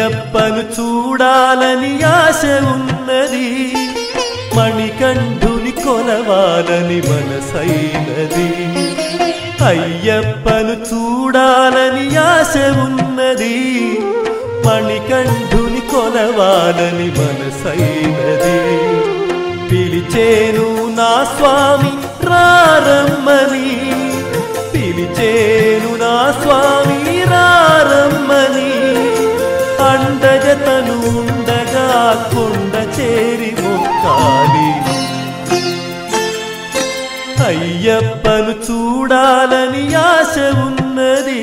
అయ్యప్పను చూడాలని ఆశ ఉన్నది మణికంఠుని కొలవాలని మనసైనది అయ్యప్పను చూడాలని ఆశ ఉన్నది మణికంఠుని కొలవాలని మనసైనది పిలిచేను నా స్వామి రారమ్మని పిలిచేను నా స్వామి రారమ్మని అండగతను ఉండగా కొండ చేరి మొక్కాలి అయ్యప్పను చూడాలని ఆశ ఉన్నది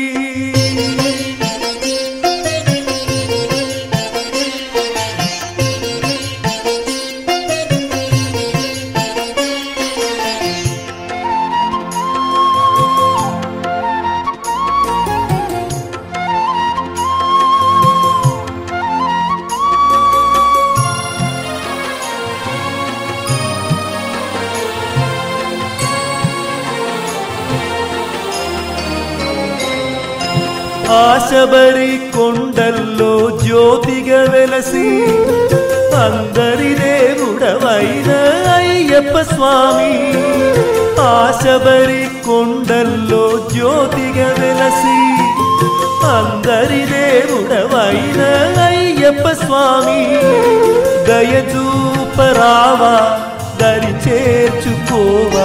ఆశబరి కొండల్లో జ్యోతిగా వెలసి అందరి దేవుడవైన అయ్యప్ప స్వామి ఆశబరి కొండల్లో జ్యోతిగా వెలసి అందరి దేవుడవైన అయ్యప్ప స్వామి దయచూపరావా దరి చేర్చుకోవా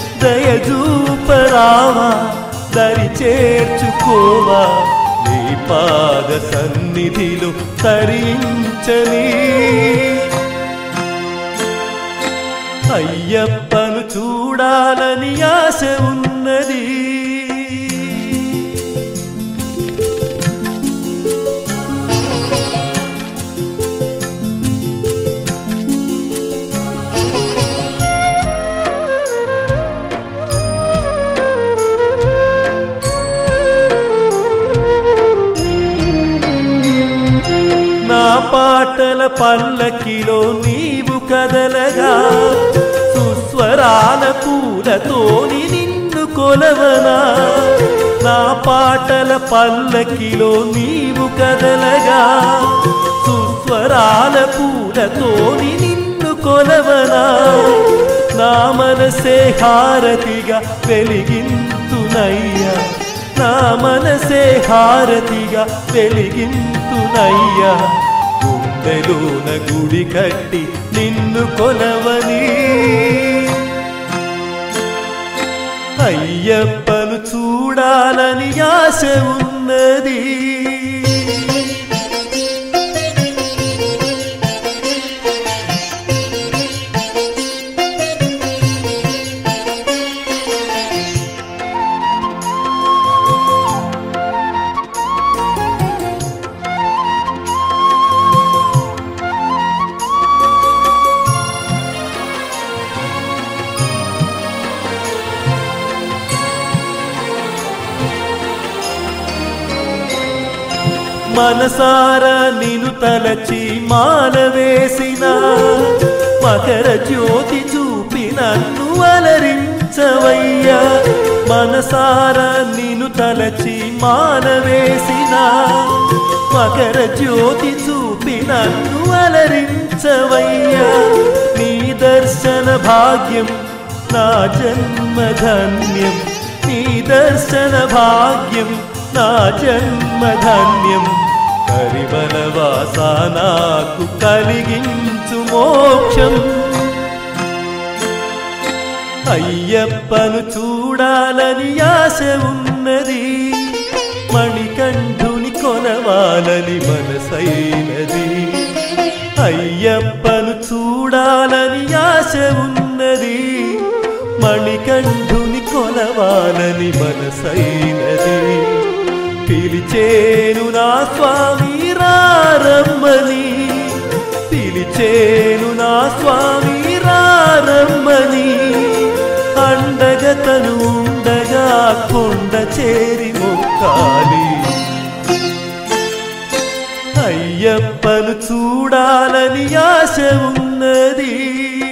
దయచూపరావా దరి చేర్చుకోవా నీ పాద సన్నిధిలో తరించని అయ్యప్పను చూడాలని ఆశ ఉన్నది నా పాటల పల్లకిలో నీవు కదలగా సుస్వరాల పూలతోని నిన్ను కొలవనా నా పాటల పల్లకిలో నీవు కదలగా సుస్వరాల పూలతోని నిన్ను కొలవనా నా మనసే హారతిగా వెలిగింతునయ్యా నా మనసే హారతిగా వెలిగింతునయ్యా గుండెలోన గుడి కట్టి నిన్ను కొలవని అయ్యప్పను చూడాలని ఆశ ఉన్నది మనసారా నిను తలచి మాలవేసిన మకర జ్యోతి చూపి నన్ను అలరించవయ్యా మనసారా నిను తలచి మాలవేసిన మకర జ్యోతి చూపి నన్ను అలరించవయ్యా నీ దర్శన భాగ్యం నా జన్మధన్యం నీ దర్శన భాగ్యం నా జన్మధన్యం కరిబలవాస నాకు కలిగించు మోక్షం అయ్యప్పను చూడాలని ఆశ ఉన్నది మణికంఠుని కొలవాలని మనసైనది అయ్యప్పను చూడాలని ఆశ ఉన్నది మణికంఠుని కొలవాలని మనసైనది పిలిచేను నా స్వామి రారమ్మని పిలిచేను నా స్వామి రారమ్మని అండగతను ఉండగా కొండ చేరి మొక్కాలి అయ్యప్పను చూడాలని ఆశ ఉన్నది